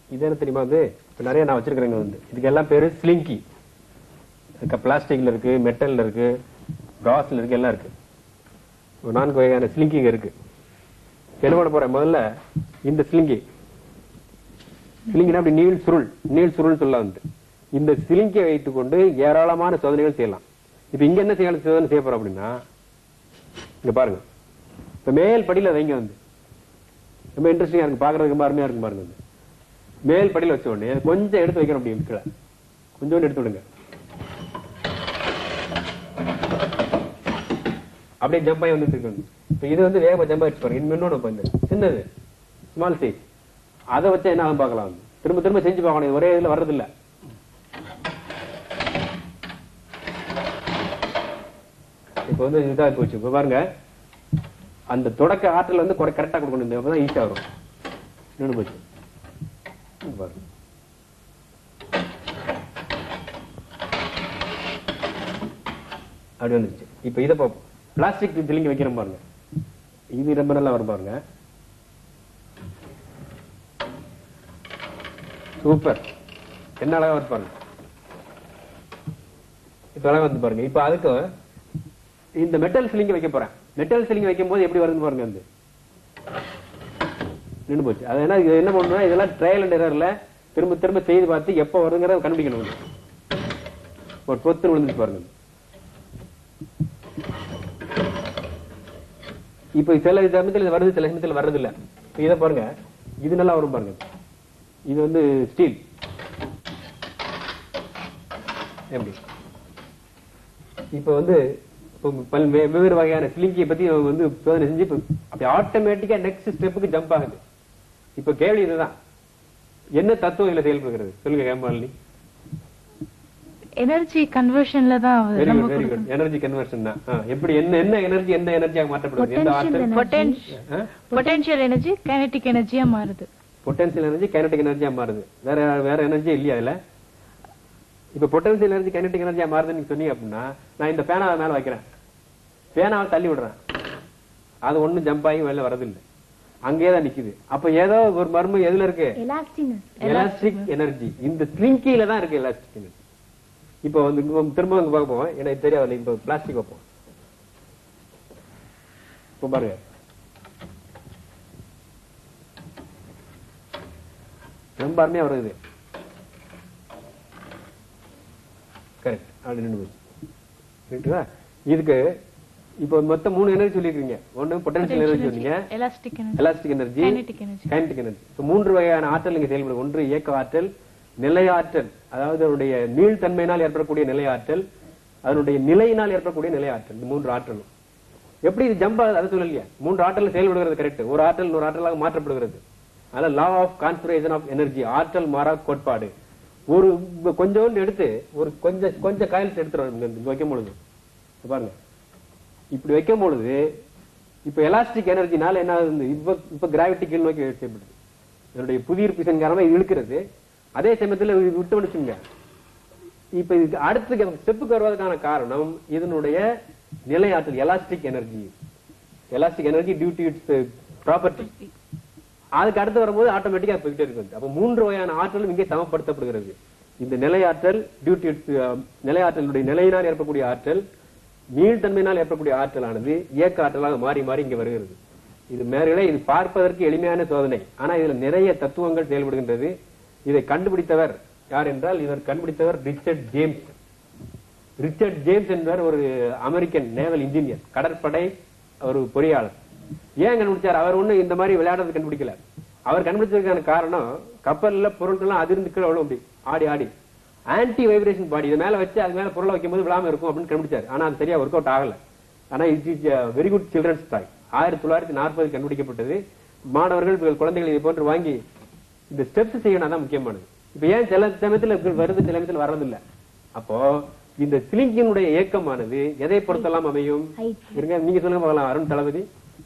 இது என்ன தெரியுமா வந்து இப்ப நிறைய நான் வச்சிருக்கிறேங்க வந்து இதுக்கு எல்லாம் பேரு ஸ்லிங்கி பிளாஸ்டிக்ல இருக்கு மெட்டல்ல இருக்கு பிராஸ்ல இருக்கு எல்லாம் இருக்கு ஒரு நான்கு வகையான ஸ்லிங்கிங்க இருக்கு என்ன பண்ண போறேன் முதல்ல இந்த ஸ்லிங்கி ஸ்லிங்கினா அப்படி நீள் சுருள் நீள் சுருள் சொல்ல வந்து இந்த ஸ்லிங்கை வைத்துக் கொண்டு ஏராளமான சோதனைகள் செய்யலாம் இப்ப இங்க என்ன செய்ய சோதனை செய்ய போறோம் அப்படின்னா இங்க பாருங்க இப்ப மேல் படியில வைங்க வந்து ரொம்ப இன்ட்ரெஸ்டிங்கா இருக்கு பாக்குறதுக்கு ரொம்ப அருமையா இருக்கு பாருங்க வந்து மேல் படியில வச்ச உடனே அதை கொஞ்சம் எடுத்து வைக்கிறோம் அப்படி கீழே கொஞ்சோண்டு எடுத்து விடுங்க அப்படியே ஜம்ப் ஆகி வந்துட்டு இருக்கு இப்ப இது வந்து வேகமா ஜம்ப் ஆயிடுச்சு பாருங்க இன்னும் இன்னொன்னு இப்ப இந்த சின்னது ஸ்மால் சைஸ் அதை வச்சா என்ன ஆகும் பார்க்கலாம் வந்து. திரும்ப திரும்ப செஞ்சு பார்க்கணும் இது ஒரே இதுல வர்றது இல்ல இப்ப வந்து இதா போச்சு இப்ப பாருங்க அந்த தொடக்க ஆற்றல் வந்து குறை கரெக்டா கொடுக்கணும் இந்த அப்பதான் ஈஸியா வரும் நின்று போச்சு இங்க பாருங்க அப்படி வந்துருச்சு இப்ப இதை பார்ப்போம் பிளாஸ்டிக் திலிங்க வைக்கிறோம் பாருங்க இது ரொம்ப நல்லா வரும் பாருங்க சூப்பர் என்ன அழகா வருது பாருங்க இப்ப அழகா வந்து பாருங்க இப்ப அதுக்கு இந்த மெட்டல் சிலிங்க வைக்க போறேன் மெட்டல் சிலிங்க வைக்கும் போது எப்படி வருதுன்னு பாருங்க வந்து நின்னு போச்சு அது என்ன இது என்ன பண்ணணும்னா இதெல்லாம் ட்ரையல் அண்ட் எரர்ல திரும்ப திரும்ப செய்து பார்த்து எப்ப வருங்கிறத கண்டுபிடிக்கணும் வந்து. ஒரு பொத்து விழுந்துச்சு பாருங்க இப்ப சில சமயத்துல இது வருது சில சமயத்துல வர்றது இல்ல இப்ப இதை பாருங்க இது நல்லா வரும் பாருங்க இது வந்து ஸ்டீல் எப்படி இப்ப வந்து இப்ப பல் வே- வெவ்வேறு வகையான சிலிங்கியை பத்தி அவங்க வந்து சோதனை செஞ்சு இப்ப அப்படி ஆட்டோமேட்டிக்கா நெக்ஸ்ட் ஸ்டெப்புக்கு ஜம்ப் ஆகுது இப்ப கேள்வி இதுதான் என்ன தத்துவம் இதுல செயல்படுகிறது சொல்லுங்க கேமாலினி எனர்ஜி கன்வர்ஷன்ல தான் வெரி நம்ம good very good energy conversion தான் ஆ, எப்படி என்ன என்ன எனர்ஜி என்ன எனர்ஜியாக மாற்றப்படுது எந்த ஆற்றல் பொட்டன்ஷியல் எனர்ஜி கைனடிக் எனர்ஜியா மாறுது பொட்டன்சியல் எனர்ஜி கைனடிக் எனர்ஜியா மாறுது வேற வேற எனர்ஜி இல்லையா அதுல இப்ப பொட்டன்சியல் எனர்ஜி கைனடிக் எனர்ஜியா மாறுதுன்னு நீங்க சொன்னீங்க அப்படின்னா நான் இந்த பேனாவை மேல வைக்கிறேன் பேனாவை தள்ளி விடுறேன் அது ஒண்ணும் ஜம்ப் ஆகி வெளில வரதில்லை அங்கேயே தான் நிக்குது அப்ப ஏதோ ஒரு மர்மம் எதுல இருக்கு எலாஸ்டிக் எனர்ஜி இந்த ஸ்லிங்கில தான் இருக்கு எலாஸ்டிக் எனர்ஜி இப்போ வந்து இங்க திரும்ப இங்க பார்க்க போவோம் எனக்கு தெரியாது இப்போ பிளாஸ்டிக் வைப்போம் இப்போ பாருங்க ரொம்ப அருமையா வருது கரெக்ட் அப்படி நின்று போச்சு ரைட்டுங்களா இதுக்கு இப்போ மொத்தம் மூணு எனர்ஜி சொல்லிருக்கீங்க ஒண்ணு பொட்டன்ஷியல் எனர்ஜி சொன்னீங்க elastic energy elastic energy kinetic energy kinetic energy So, மூன்று வகையான ஆற்றல் இங்க செயல்படும் ஒன்று இயக்க ஆற்றல் நிலையாற்றல் அதாவது அதனுடைய நீள்தன்மையினால் ஏற்படக்கூடிய நிலையாற்றல் அதனுடைய நிலையினால் ஏற்படக்கூடிய நிலையாற்றல் இந்த மூன்று ஆற்றலும் எப்படி இது ஜம்ப் ஆகுது அதை சொல்லலையா மூன்று ஆற்றல் செயல்படுகிறது கரெக்ட் ஒரு ஆற்றல் இன்னொரு ஆற்றலாக மாற்றப்படுகிறது அதனால law of conservation of energy ஆற்றல் மாறா கோட்பாடு ஒரு இப்ப கொஞ்சோண்டு எடுத்து ஒரு கொஞ்சம் கொஞ்சம் காயில்ஸ் எடுத்துரும் இங்க இங்க வைக்கும் பொழுது இப்ப பாருங்க இப்படி வைக்கும் பொழுது இப்ப எலாஸ்டிக் எனர்ஜினால என்ன ஆகுது இப்ப இப்ப கிராவிட்டி கீழ் நோக்கி செய்யப்படுது இதனுடைய புதிய பிசன் காரணமா இது இழுக்கிறது அதே சமயத்துல இது விட்டு வச்சுங்க இப்ப இதுக்கு அடுத்து ஸ்டெப்புக்கு வருவதற்கான காரணம் இதனுடைய நிலையாற்றல் elastic energy elastic energy due to its property அதுக்கு அடுத்து வரும்போது ஆட்டோமேட்டிக்கா போயிட்டே இருக்குது அப்ப மூன்று வகையான ஆற்றலும் இங்கே சமப்படுத்தப்படுகிறது இந்த நிலையாற்றல் டியூ டு இட்ஸ் நிலையாற்றலுடைய நிலையினால் ஏற்படக்கூடிய ஆற்றல் நீள்தன்மையினால் ஏற்படக்கூடிய ஆற்றலானது இயக்க ஆற்றலாக மாறி மாறி இங்க வருகிறது இது மேலே இது பார்ப்பதற்கு எளிமையான சோதனை ஆனா இதுல நிறைய தத்துவங்கள் செயல்படுகின்றது இதை கண்டுபிடித்தவர் யார் என்றால் இவர் கண்டுபிடித்தவர் ரிச்சர்ட் ஜேம்ஸ் ரிச்சர்ட் ஜேம்ஸ் என்பவர் ஒரு அமெரிக்கன் நேவல் இன்ஜினியர் கடற்படை ஒரு பொறியாளர் ஏன் கண்டுபிடிச்சார் அவர் ஒண்ணு இந்த மாதிரி விளையாடுறது கண்டுபிடிக்கல அவர் கண்டுபிடிச்சதுக்கான காரணம் கப்பல்ல பொருட்கள்லாம் அதிர்ந்து கீழே விழும் அப்படி ஆடி ஆடி ஆன்டி வைப்ரேஷன் பாடி இது மேல வச்சு அது மேல பொருளை வைக்கும்போது விழாம இருக்கும் அப்படின்னு கண்டுபிடிச்சாரு ஆனா அது சரியா ஒர்க் அவுட் ஆகல ஆனா it is very good children's toy ஆயிரத்தி தொள்ளாயிரத்தி நாற்பது கண்டுபிடிக்கப்பட்டது மாணவர்கள் இவர்கள் குழந்தைகள் இதை போன்று வாங்கி இந்த ஸ்டெப்ஸ் செய்யணும் தான் முக்கியமானது இப்ப ஏன் சில சமயத்துல வருது சில சமயத்துல வர்றதில்ல அப்போ இந்த சிலிங்கினுடைய இயக்கமானது எதை பொறுத்தெல்லாம் அமையும் இருங்க நீங்க சொல்லுங்க பார்க்கலாம் அருண் தளபதி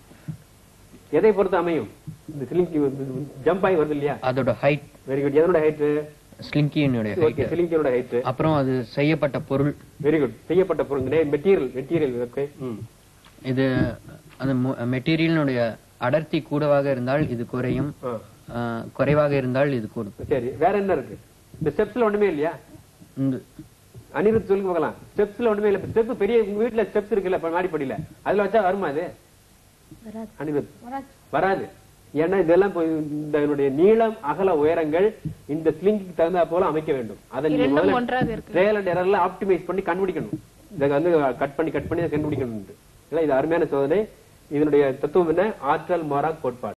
எதை பொறுத்து அமையும் இந்த சிலிங்கி ஜம்ப் ஆகி வருது இல்லையா அதோட ஹைட் வெரி குட் எதனோட ஹைட் ஸ்லிங்கியினுடைய ஓகே ஹைட் சிலிங்கியோட ஹைட் அப்புறம் அது செய்யப்பட்ட பொருள் வெரி குட் செய்யப்பட்ட பொருள் மெட்டீரியல் மெட்டீரியல் ஓகே ம் இது அந்த மெட்டீரியலினுடைய அடர்த்தி கூடவாக இருந்தால் இது குறையும் ஆ. ஆஹ், குறைவாக இருந்தால் இது கூடும் சரி வேற என்ன இருக்கு இந்த ஸ்டெப்ஸ்ல ஒண்ணுமே இல்லையா இந்த அனிருத் சொல்லுங்க பார்க்கலாம் ஸ்டெப்ஸ்ல ஒண்ணுமே இல்ல ஸ்டெப் பெரிய உங்க வீட்டுல ஸ்டெப்ஸ் இருக்குல்ல இப்ப மாடிப்படியில அதுல வச்சா வருமா அது அனிருத் வராது ஏன்னா இதெல்லாம் இப்போ இந்த இதனுடைய நீளம் அகல உயரங்கள் இந்த ஸ்லிங்க்கு தகுந்தா போல அமைக்க வேண்டும் அதை நீங்க இரண்டும் முதல்ல ஒன்றாக இருக்கு ட்ரையல் அண்ட் எரர்ல ஆப்டிமைஸ் பண்ணி கண்டுபிடிக்கணும் இதை வந்து கட் பண்ணி கட் பண்ணி அதை கண்டுபிடிக்கணும் இல்ல இது அருமையான சோதனை இதனுடைய தத்துவம் என்ன ஆற்றல் மாறா கோட்பாடு